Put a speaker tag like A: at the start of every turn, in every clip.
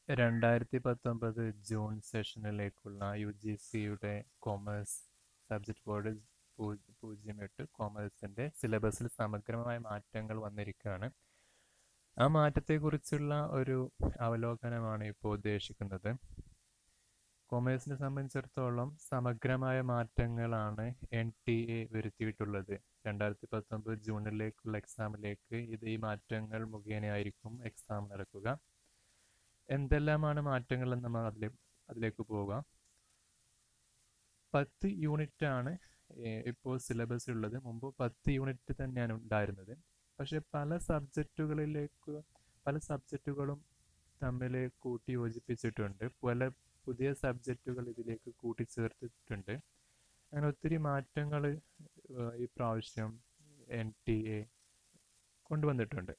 A: രണ്ടായിരത്തി പത്തൊമ്പത് ജൂൺ സെഷനിലേക്കുള്ള യു ജി സിയുടെ കോമേഴ്സ് സബ്ജക്റ്റ് ബോർഡ് പൂജ്യം എട്ട് കോമേഴ്സിൻ്റെ സിലബസിൽ സമഗ്രമായ മാറ്റങ്ങൾ വന്നിരിക്കുകയാണ് ആ മാറ്റത്തെക്കുറിച്ചുള്ള ഒരു അവലോകനമാണ് ഇപ്പോൾ ഉദ്ദേശിക്കുന്നത് കൊമേഴ്സിനെ സംബന്ധിച്ചിടത്തോളം സമഗ്രമായ മാറ്റങ്ങളാണ് എൻ ടി എ വരുത്തിയിട്ടുള്ളത് രണ്ടായിരത്തി പത്തൊമ്പത് ജൂണിലേക്കുള്ള എക്സാമിലേക്ക് ഇത് ഈ മാറ്റങ്ങൾ മുഖേനയായിരിക്കും എക്സാം നടക്കുക എന്തെല്ലാമാണ് മാറ്റങ്ങൾ എന്ന് നമ്മൾ അതിലെ അതിലേക്ക് പോകാം പത്ത് യൂണിറ്റ് ആണ് ഇപ്പോൾ സിലബസ് ഉള്ളത് മുമ്പ് പത്ത് യൂണിറ്റ് തന്നെയാണ് ഉണ്ടായിരുന്നത് പക്ഷെ പല സബ്ജക്റ്റുകളിലേക്ക് പല സബ്ജക്റ്റുകളും തമ്മിൽ കൂട്ടി യോജിപ്പിച്ചിട്ടുണ്ട് പല പുതിയ സബ്ജക്റ്റുകൾ ഇതിലേക്ക് കൂട്ടിച്ചേർത്തിട്ടുണ്ട് അങ്ങനെ ഒത്തിരി മാറ്റങ്ങൾ ഈ പ്രാവശ്യം എൻ ടി എ കൊണ്ടുവന്നിട്ടുണ്ട്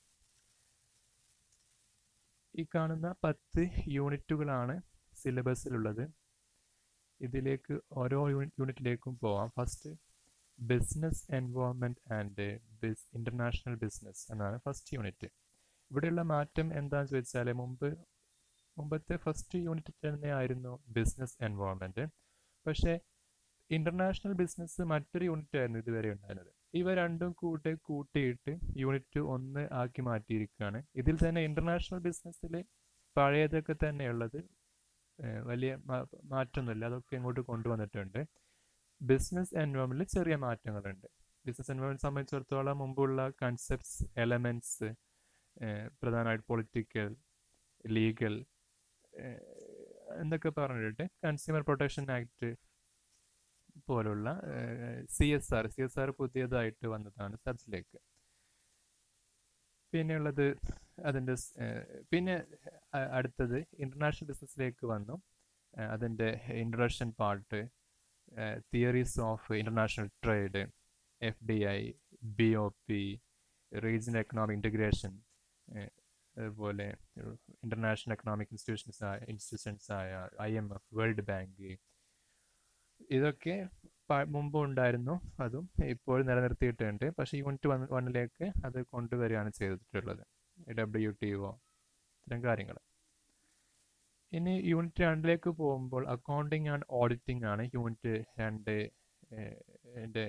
A: ഈ കാണുന്ന പത്ത് യൂണിറ്റുകളാണ് സിലബസിലുള്ളത് ഇതിലേക്ക് ഓരോ യൂണിറ്റിലേക്കും പോവാം ഫസ്റ്റ് ബിസിനസ് എൻവോൺമെൻറ്റ് ആൻഡ് ബിസ് ഇൻ്റർനാഷണൽ ബിസിനസ് എന്നാണ് ഫസ്റ്റ് യൂണിറ്റ് ഇവിടെയുള്ള മാറ്റം എന്താണെന്ന് ചോദിച്ചാൽ മുമ്പ് മുമ്പത്തെ ഫസ്റ്റ് യൂണിറ്റ് തന്നെയായിരുന്നു ബിസിനസ് എൻവോൺമെൻറ്റ് പക്ഷേ ഇൻ്റർനാഷണൽ ബിസിനസ് മറ്റൊരു യൂണിറ്റ് ആയിരുന്നു ഇതുവരെ ഉണ്ടായിരുന്നത് ഇവ രണ്ടും കൂട്ടി കൂട്ടിയിട്ട് യൂണിറ്റ് ഒന്ന് ആക്കി മാറ്റിയിരിക്കുകയാണ് ഇതിൽ തന്നെ ഇൻ്റർനാഷണൽ ബിസിനസ്സിൽ പഴയതൊക്കെ തന്നെയുള്ളത് വലിയ മാറ്റമൊന്നുമില്ല അതൊക്കെ ഇങ്ങോട്ട് കൊണ്ടുവന്നിട്ടുണ്ട് ബിസിനസ് എൻവയോൺമെൻറ്റിൽ ചെറിയ മാറ്റങ്ങളുണ്ട് ബിസിനസ് എൻവയോൺമെൻറ്റ് സംബന്ധിച്ചിടത്തോളം മുമ്പുള്ള കൺസെപ്റ്റ്സ് എലമെൻറ്റ്സ് പ്രധാനമായിട്ട് പൊളിറ്റിക്കൽ ലീഗൽ എന്നൊക്കെ പറഞ്ഞിട്ട് കൺസ്യൂമർ പ്രൊട്ടക്ഷൻ ആക്ട് പോലുള്ള C S R C S R പുതിയതായിട്ട് വന്നതാണ് സബ്സിലേക്ക് പിന്നെയുള്ളത് അതിൻ്റെ പിന്നെ അടുത്തത് ഇൻ്റർനാഷണൽ ബിസിനസ്സിലേക്ക് വന്നു അതിൻ്റെ introduction part theories of international trade F D I B O P regional economic integration അതുപോലെ ഇൻ്റർനാഷണൽ എക്കണോമിക് ഇൻസ്റ്റിറ്റ്യൂഷൻസ് ആയ ഇൻസ്റ്റിറ്റ്യൂഷൻസ് ആയ I M F world bank ഇതൊക്കെ മുമ്പ് ഉണ്ടായിരുന്നു അതും ഇപ്പോൾ നിലനിർത്തിയിട്ടുണ്ട് പക്ഷേ യൂണിറ്റ് വൺ വണ്ണിലേക്ക് അത് കൊണ്ടുവരികയാണ് ചെയ്തിട്ടുള്ളത് ഡബ്ല്യു ടി ഒ ഇത്തരം കാര്യങ്ങൾ ഇനി യൂണിറ്റ് രണ്ടിലേക്ക് പോകുമ്പോൾ അക്കൗണ്ടിങ് ആൻഡ് ഓഡിറ്റിംഗ് ആണ് യൂണിറ്റ് രണ്ട് എൻ്റെ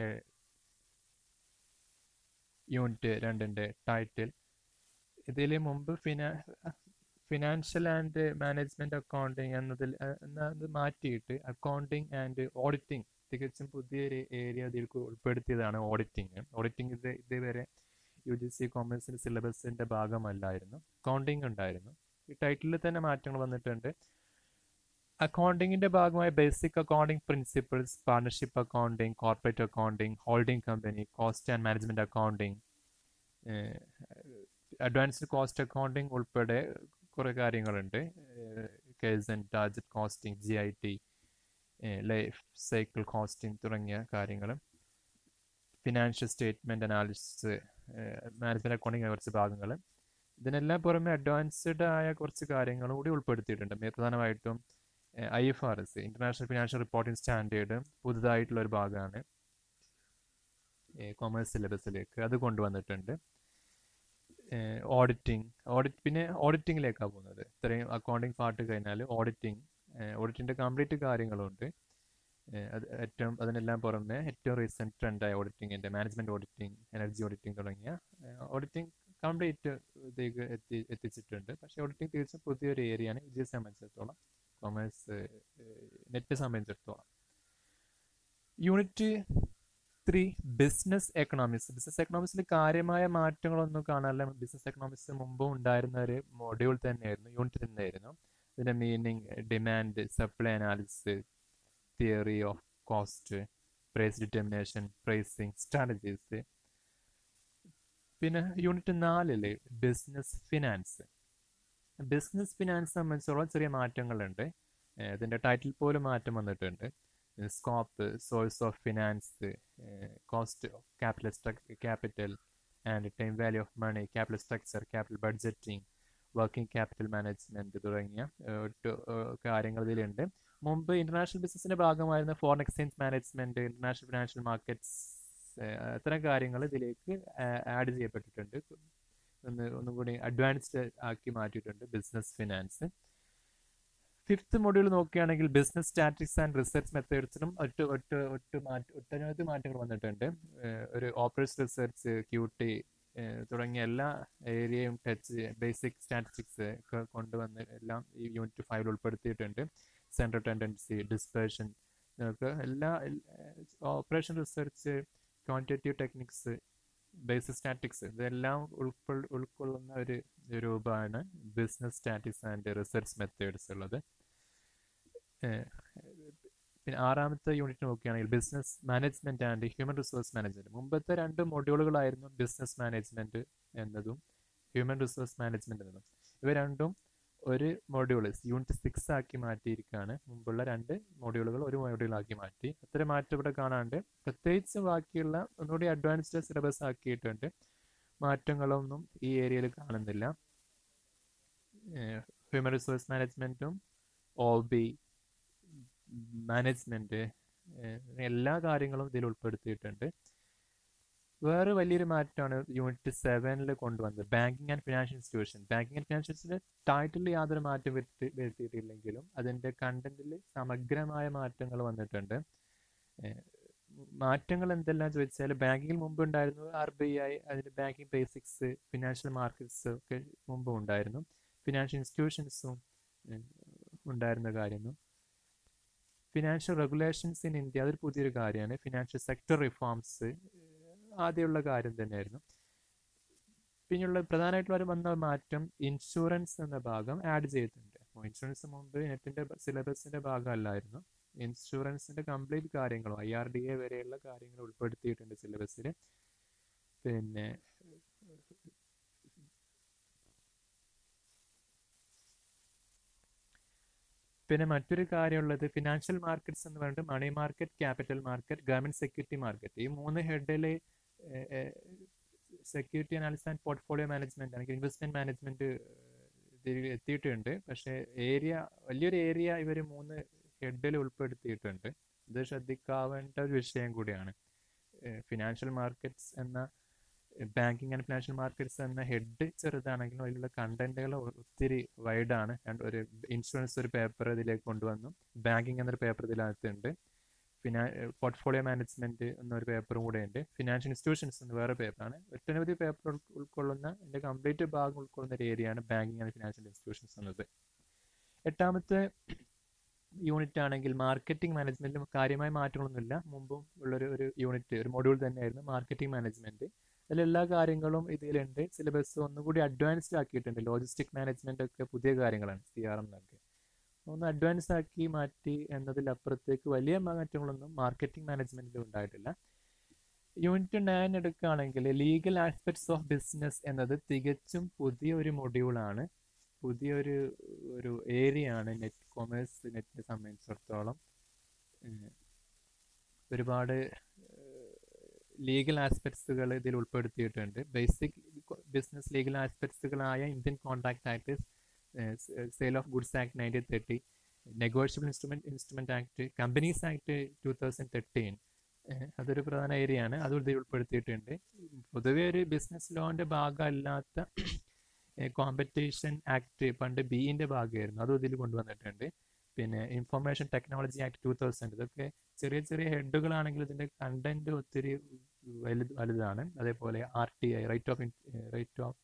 A: യൂണിറ്റ് രണ്ടിൻ്റെ ടൈറ്റിൽ ഇതിൽ മുമ്പ് ഫിനാ ഫിനാൻഷ്യൽ ആൻഡ് മാനേജ്മെന്റ് അക്കൗണ്ടിങ് എന്നതിൽ എന്നത് മാറ്റിയിട്ട് അക്കൗണ്ടിങ് ആൻഡ് ഓഡിറ്റിംഗ് തികച്ചും പുതിയൊരു ഏരിയ അതിലേക്ക് ഉൾപ്പെടുത്തിയതാണ് ഓഡിറ്റിംഗ് ഓഡിറ്റിംഗ് ഇത് ഇതുവരെ യു ജി സി കോമേഴ്സിന്റെ സിലബസിന്റെ ഭാഗമല്ലായിരുന്നു അക്കൗണ്ടിങ് ഉണ്ടായിരുന്നു ഈ ടൈറ്റിലിൽ തന്നെ മാറ്റങ്ങൾ വന്നിട്ടുണ്ട് അക്കൗണ്ടിങ്ങിന്റെ ഭാഗമായി basic accounting principles partnership accounting corporate accounting holding company cost and management accounting advanced cost accounting ഉൾപ്പെടെ കുറേ കാര്യങ്ങളുണ്ട് case and target costing G I T life cycle costing തുടങ്ങിയ കാര്യങ്ങൾ financial statement analysis management accounting കുറച്ച് ഭാഗങ്ങൾ ഇതിനെല്ലാം പുറമെ advanced ആയ കുറച്ച് കാര്യങ്ങളും കൂടി ഉൾപ്പെടുത്തിയിട്ടുണ്ട് പ്രധാനമായിട്ടും I F R S international financial reporting standard പുതുതായിട്ടുള്ള ഒരു ഭാഗമാണ് കോമേഴ്സ് സിലബസിലേക്ക് അത് കൊണ്ടുവന്നിട്ടുണ്ട് ഓഡിറ്റിംഗ് ഓഡിറ്റ് പിന്നെ ഓഡിറ്റിങ്ങിലേക്കാണ് പോകുന്നത് ഇത്രയും അക്കൗണ്ടിങ് പാർട്ട് കഴിഞ്ഞാൽ ഓഡിറ്റിംഗ് ഓഡിറ്റിൻ്റെ കംപ്ലീറ്റ് കാര്യങ്ങളുണ്ട് അത് ഏറ്റവും അതിനെല്ലാം പുറമെ ഏറ്റവും റീസെൻറ്റ് ട്രെൻഡായ ഓഡിറ്റിങ്ങിൻ്റെ മാനേജ്മെൻറ്റ് ഓഡിറ്റിംഗ് എനർജി ഓഡിറ്റിംഗ് തുടങ്ങിയ ഓഡിറ്റിംഗ് കംപ്ലീറ്റ് ഇതിലേക്ക് എത്തി എത്തിച്ചിട്ടുണ്ട് പക്ഷേ ഓഡിറ്റിംഗ് തീർച്ചയായും പുതിയൊരു ഏരിയയാണ് വിജയെ സംബന്ധിച്ചിടത്തോളം കൊമേഴ്സ് നെറ്റ് സംബന്ധിച്ചിടത്തോളം unit three business economics business എക്കണോമിക്സിൽ കാര്യമായ മാറ്റങ്ങളൊന്നും കാണാനില്ല ബിസിനസ് എക്കണോമിക്സ് മുമ്പും ഉണ്ടായിരുന്ന ഒരു മൊഡ്യൂൾ തന്നെയായിരുന്നു യൂണിറ്റ് തന്നെയായിരുന്നു ഇതിൻ്റെ meaning demand supply analysis theory of cost price determination pricing strategies പിന്നെ യൂണിറ്റ് നാലില് ബിസിനസ് ഫിനാൻസ് ബിസിനസ് ഫിനാൻസ് സംബന്ധിച്ചോളം ചെറിയ മാറ്റങ്ങളുണ്ട് ഇതിൻ്റെ ടൈറ്റിൽ പോലും മാറ്റം വന്നിട്ടുണ്ട് scope source of finance cost of capital capital and time value of money capital structure capital budgeting working capital management തുടങ്ങിയ കാര്യങ്ങൾ ഇതിലുണ്ട് മുമ്പ് ഇന്റർനാഷണൽ ബിസിനസിന്റെ ഭാഗമായിരുന്ന foreign exchange management international financial markets അത്തരം കാര്യങ്ങൾ ഇതിലേക്ക് ആഡ് ചെയ്യപ്പെട്ടിട്ടുണ്ട് ഒന്ന് ഒന്നും കൂടി അഡ്വാൻസ്ഡ് ആക്കി മാറ്റിയിട്ടുണ്ട് ബിസിനസ് ഫിനാൻസ് ഫിഫ്ത്ത് മൊഡ്യൂൾ നോക്കുകയാണെങ്കിൽ ബിസിനസ് സ്റ്റാറ്റിക്സ് ആൻഡ് റിസർച്ച് മെത്തേഡ്സിലും ഒറ്റ ഒറ്റ ഒറ്റ മാറ്റ ഒട്ടനവധി മാറ്റങ്ങൾ വന്നിട്ടുണ്ട് ഏഹ് ഒരു ഓപ്പറേഷൻ റിസർച്ച് ക്യൂട്ടി തുടങ്ങിയ എല്ലാ ഏരിയയും ടച്ച് ബേസിക് സ്റ്റാറ്റിസ്റ്റിക്സ് ഒക്കെ കൊണ്ടുവന്ന് എല്ലാം ഈ യൂണിറ്റ് ഫൈവിൽ ഉൾപ്പെടുത്തിയിട്ടുണ്ട് സെൻട്രൽ ടെൻഡൻസി ഡിസ്പേർഷൻ ഒക്കെ എല്ലാ operation research quantitative techniques basic statics ഇതെല്ലാം ഉൾക്കൊൾ ഉൾക്കൊള്ളുന്ന ഒരു രൂപമാണ് business statics and research methods ഉള്ളത് ഏഹ് പിന്നെ ആറാമത്തെ യൂണിറ്റ് നോക്കുകയാണെങ്കിൽ business management and human resource management മുമ്പത്തെ രണ്ട് മൊഡ്യൂളുകളായിരുന്നു ബിസിനസ് മാനേജ്മെന്റ് എന്നതും ഹ്യൂമൻ റിസോഴ്സ് മാനേജ്മെന്റ് എന്നതും ഇവ രണ്ടും ഒരു മൊഡ്യൂൾ യൂണിറ്റ് സിക്സ് ആക്കി മാറ്റിയിരിക്കുകയാണ് മുമ്പുള്ള രണ്ട് മൊഡ്യൂളുകൾ ഒരു മൊഡ്യൂളാക്കി മാറ്റി അത്തരം മാറ്റം ഇവിടെ കാണാണ്ട് പ്രത്യേകിച്ച് ബാക്കിയുള്ള ഒന്നുകൂടി അഡ്വാൻസ്ഡ് സിലബസ് ആക്കിയിട്ടുണ്ട് മാറ്റങ്ങളൊന്നും ഈ ഏരിയയിൽ കാണുന്നില്ല ഹ്യൂമൻ റിസോഴ്സ് മാനേജ്മെന്റും ഒ ബി മാനേജ്മെന്റ് എല്ലാ കാര്യങ്ങളും ഇതിൽ ഉൾപ്പെടുത്തിയിട്ടുണ്ട് വേറെ വലിയൊരു മാറ്റമാണ് യൂണിറ്റ് സെവനിൽ കൊണ്ടുവന്നത് banking and financial institution banking and financial ഇൻസ്റ്റിറ്റ്യൂഷൻ്റെ ടൈറ്റിൽ യാതൊരു മാറ്റം വരുത്തി വരുത്തിയിട്ടില്ലെങ്കിലും അതിൻ്റെ കണ്ടന്റിൽ സമഗ്രമായ മാറ്റങ്ങൾ വന്നിട്ടുണ്ട് മാറ്റങ്ങൾ എന്തെല്ലാം ചോദിച്ചാൽ ബാങ്കിങ്ങിൽ മുമ്പ് ഉണ്ടായിരുന്നു ആർ ബി ഐ അതിൻ്റെ ബാങ്കിങ് ബേസിക്സ് ഫിനാൻഷ്യൽ മാർക്കറ്റ്സ് ഒക്കെ മുമ്പ് ഉണ്ടായിരുന്നു ഫിനാൻഷ്യൽ ഇൻസ്റ്റിറ്റ്യൂഷൻസും ഉണ്ടായിരുന്ന കാര്യന്നു ഫിനാൻഷ്യൽ റെഗുലേഷൻസ് ഇൻ ഇന്ത്യ അതൊരു പുതിയൊരു കാര്യമാണ് ഫിനാൻഷ്യൽ സെക്ടർ റിഫോംസ് ആദ്യമുള്ള കാര്യം തന്നെയായിരുന്നു പിന്നെയുള്ള പ്രധാനമായിട്ടുള്ള വന്ന മാറ്റം ഇൻഷുറൻസ് എന്ന ഭാഗം ആഡ് ചെയ്തിട്ടുണ്ട് ഇൻഷുറൻസ് മുമ്പ് നെറ്റിന്റെ സിലബസിന്റെ ഭാഗമല്ലായിരുന്നു ഇൻഷുറൻസിന്റെ കംപ്ലീറ്റ് കാര്യങ്ങളും ഐ ആർ ഡി എ വരെയുള്ള കാര്യങ്ങൾ ഉൾപ്പെടുത്തിയിട്ടുണ്ട് സിലബസിൽ പിന്നെ പിന്നെ മറ്റൊരു കാര്യമുള്ളത് ഫിനാൻഷ്യൽ മാർക്കറ്റ്സ് എന്ന് പറഞ്ഞിട്ട് money market capital market government security market ഈ മൂന്ന് ഹെഡിൽ security analysis and portfolio management അല്ലെങ്കിൽ ഇൻവെസ്റ്റ്മെന്റ് മാനേജ്മെന്റ് ഇതിൽ എത്തിയിട്ടുണ്ട് പക്ഷേ ഏരിയ വലിയൊരു ഏരിയ ഇവർ മൂന്ന് ഹെഡിൽ ഉൾപ്പെടുത്തിയിട്ടുണ്ട് ഇത് ശ്രദ്ധിക്കാവേണ്ട ഒരു വിഷയം കൂടിയാണ് ഫിനാൻഷ്യൽ മാർക്കറ്റ്സ് എന്ന ബാങ്കിങ് ആൻഡ് ഫിനാൻഷ്യൽ മാർക്കറ്റ്സ് എന്ന ഹെഡ് ചെറുതാണെങ്കിലും അതിലുള്ള കണ്ടന്റുകൾ ഒത്തിരി വൈഡാണ് ഒരു ഇൻഷുറൻസ് ഒരു പേപ്പർ ഇതിലേക്ക് കൊണ്ടുവന്നു ബാങ്കിങ് എന്നൊരു പേപ്പർ ഇതിനകത്തുണ്ട് ഫിനാ പോർട്ട്ഫോളിയോ മാനേജ്മെന്റ് എന്നൊരു പേപ്പറും കൂടെ ഉണ്ട് ഫിനാൻഷ്യൽ ഇൻസ്റ്റിറ്റ്യൂഷൻസ് എന്ന വേറെ പേപ്പറാണ് ഒട്ടനവധി പേപ്പർ ഉൾക്കൊള്ളുന്ന എൻ്റെ കംപ്ലീറ്റ് ഭാഗം ഉൾക്കൊള്ളുന്ന ഒരു ഏരിയയാണ് ബാങ്കിങ് ആൻഡ് ഫിനാൻഷ്യൽ ഇൻസ്റ്റിറ്റ്യൂഷൻസ് എന്നത് എട്ടാമത്തെ യൂണിറ്റ് ആണെങ്കിൽ മാർക്കറ്റിംഗ് മാനേജ്മെന്റിലും കാര്യമായ മാറ്റങ്ങളൊന്നുമില്ല മുമ്പും ഉള്ളൊരു ഒരു യൂണിറ്റ് ഒരു മൊഡ്യൂൾ തന്നെയായിരുന്നു മാർക്കറ്റിംഗ് മാനേജ്മെന്റ് അതിലെല്ലാ കാര്യങ്ങളും ഇതിലുണ്ട് സിലബസ് ഒന്നുകൂടി അഡ്വാൻസ്ഡ് ആക്കിയിട്ടുണ്ട് ലോജിസ്റ്റിക് മാനേജ്മെന്റ് ഒക്കെ പുതിയ കാര്യങ്ങളാണ് സി ആർ എം എന്നൊക്കെ ഒന്ന് അഡ്വാൻസ് ആക്കി മാറ്റി എന്നതിലപ്പുറത്തേക്ക് വലിയ മാറ്റങ്ങളൊന്നും മാർക്കറ്റിംഗ് മാനേജ്മെന്റിൽ ഉണ്ടായിട്ടില്ല യൂണിറ്റ് നയൻ എടുക്കുകയാണെങ്കിൽ ലീഗൽ ആസ്പെക്ട്സ് ഓഫ് ബിസിനസ് എന്നത് തികച്ചും പുതിയ ഒരു മൊഡ്യൂളാണ് പുതിയൊരു ഒരു ഏരിയ ആണ് നെറ്റ് കൊമേഴ്സ് നെറ്റിനെ സംബന്ധിച്ചിടത്തോളം ഒരുപാട് ലീഗൽ ആസ്പെക്ട്സുകൾ ഇതിൽ ഉൾപ്പെടുത്തിയിട്ടുണ്ട് ബേസിക് ബിസിനസ് ലീഗൽ ആസ്പെക്ട്സുകളായ Indian contract act sale of goods act nineteen thirty negotiable instrument instrument act companies act two thousand thirteen അതൊരു പ്രധാന ഏരിയ ആണ് അതും ഇതിൽ ഉൾപ്പെടുത്തിയിട്ടുണ്ട് പൊതുവെ ഒരു ബിസിനസ് ലോന്റെ ഭാഗമല്ലാത്ത കോമ്പറ്റീഷൻ ആക്ട് പണ്ട് ബിഇന്റെ ഭാഗമായിരുന്നു അതും ഇതിൽ കൊണ്ടുവന്നിട്ടുണ്ട് പിന്നെ information technology act two thousand ഇതൊക്കെ ചെറിയ ചെറിയ ഹെഡുകളാണെങ്കിൽ ഇതിന്റെ കണ്ടന്റ് ഒത്തിരി വലുത് വലുതാണ് അതേപോലെ R T I right of right of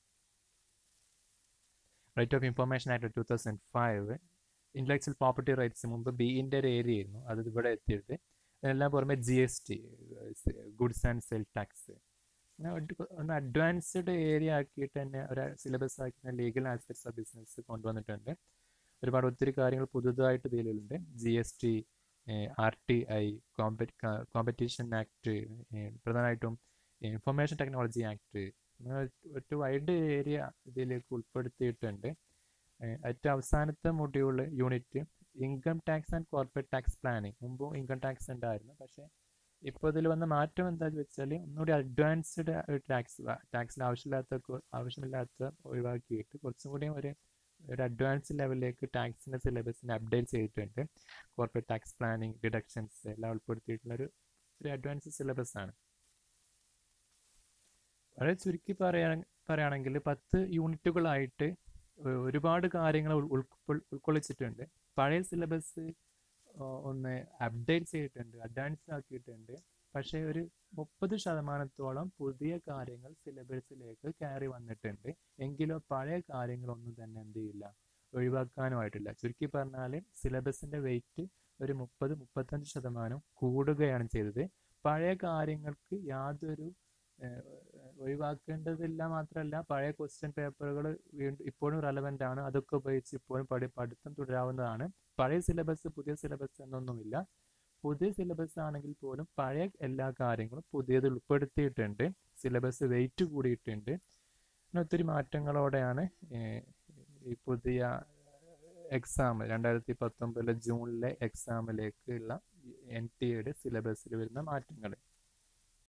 A: right of information act two thousand five intellectual property rights മുമ്പ് ബിഇന്റെ ഒരു ഏരിയ ആയിരുന്നു അത് ഇവിടെ എത്തിയിട്ട് അതിനെല്ലാം പുറമെ G S T goods and sell tax ഒന്ന് അഡ്വാൻസ്ഡ് ഏരിയ ആക്കിയിട്ട് തന്നെ ഒരു സിലബസ് ആക്കുന്ന ലീഗൽ ആസ്പെക്ട്സ് ഓഫ് ബിസിനസ് കൊണ്ടുവന്നിട്ടുണ്ട് ഒരുപാട് ഒത്തിരി കാര്യങ്ങൾ പുതുതായിട്ട് ഇതിലുണ്ട് G S T R T I competition act പ്രധാനമായിട്ടും ഇൻഫർമേഷൻ ടെക്നോളജി ആക്ട് ഒരു വൈഡ് ഏരിയ ഇതിലേക്ക് ഉൾപ്പെടുത്തിയിട്ടുണ്ട് ഏറ്റവും അവസാനത്തെ module unit income tax and corporate tax planning മുമ്പും ഇൻകം ടാക്സ് ഉണ്ടായിരുന്നു പക്ഷേ ഇപ്പോൾ ഇതിൽ വന്ന മാറ്റം എന്താണെന്ന് വെച്ചാൽ ഒന്നുകൂടി അഡ്വാൻസ്ഡ് ടാക്സ് ടാക്സിൽ ആവശ്യമില്ലാത്ത ആവശ്യമില്ലാത്ത ഒഴിവാക്കിയിട്ട് കുറച്ചും കൂടി ഒരു ഒരു അഡ്വാൻസ് ലെവലിലേക്ക് ടാക്സിൻ്റെ സിലബസിനെ അപ്ഡേറ്റ് ചെയ്തിട്ടുണ്ട് കോർപ്പറേറ്റ് ടാക്സ് പ്ലാനിങ് ഡിഡക്ഷൻസ് എല്ലാം ഉൾപ്പെടുത്തിയിട്ടുള്ള ഒരു ഒരു അഡ്വാൻസ് സിലബസ് ആണ് വളരെ ചുരുക്കി പറയാ പറയുകയാണെങ്കിൽ പത്ത് യൂണിറ്റുകളായിട്ട് ഒ- ഒരുപാട് കാര്യങ്ങൾ ഉൾ- ഉൾക്കൊ- ഉൾക്കൊള്ളിച്ചിട്ടുണ്ട് പഴയ സിലബസ് ഒന്ന് അപ്ഡേറ്റ് ചെയ്തിട്ടുണ്ട് അഡ്വാൻസ് ആക്കിയിട്ടുണ്ട് പക്ഷേ ഒരു മുപ്പത് ശതമാനത്തോളം പുതിയ കാര്യങ്ങൾ സിലബസിലേക്ക് കയറി വന്നിട്ടുണ്ട് എങ്കിലോ പഴയ കാര്യങ്ങളൊന്നും തന്നെ എന്ത് ചെയ്യില്ല ഒഴിവാക്കാനുമായിട്ടില്ല ചുരുക്കി പറഞ്ഞാൽ സിലബസിന്റെ വെയിറ്റ് ഒരു മുപ്പത് മുപ്പത്തഞ്ച് ശതമാനം കൂടുകയാണ് ചെയ്തത് പഴയ കാര്യങ്ങൾക്ക് യാതൊരു ഏഹ്, ഒഴിവാക്കേണ്ടതില്ല മാത്രമല്ല പഴയ ക്വസ്റ്റ്യൻ പേപ്പറുകൾ വീണ്ടും ഇപ്പോഴും റെലവെന്റ് ആണ് അതൊക്കെ ഉപയോഗിച്ച് ഇപ്പോഴും പഠി പഠിത്തം തുടരാവുന്നതാണ് പഴയ സിലബസ് പുതിയ സിലബസ് എന്നൊന്നുമില്ല പുതിയ സിലബസ് ആണെങ്കിൽ പോലും പഴയ എല്ലാ കാര്യങ്ങളും പുതിയത് ഉൾപ്പെടുത്തിയിട്ടുണ്ട് സിലബസ് വെയിറ്റ് കൂടിയിട്ടുണ്ട് അങ്ങനെ ഒത്തിരി മാറ്റങ്ങളോടെയാണ് ഏഹ്, ഈ പുതിയ എക്സാം രണ്ടായിരത്തി പത്തൊമ്പതിലെ ജൂണിലെ എക്സാമിലേക്കുള്ള എൻ ടി എയുടെ സിലബസിൽ വരുന്ന മാറ്റങ്ങൾ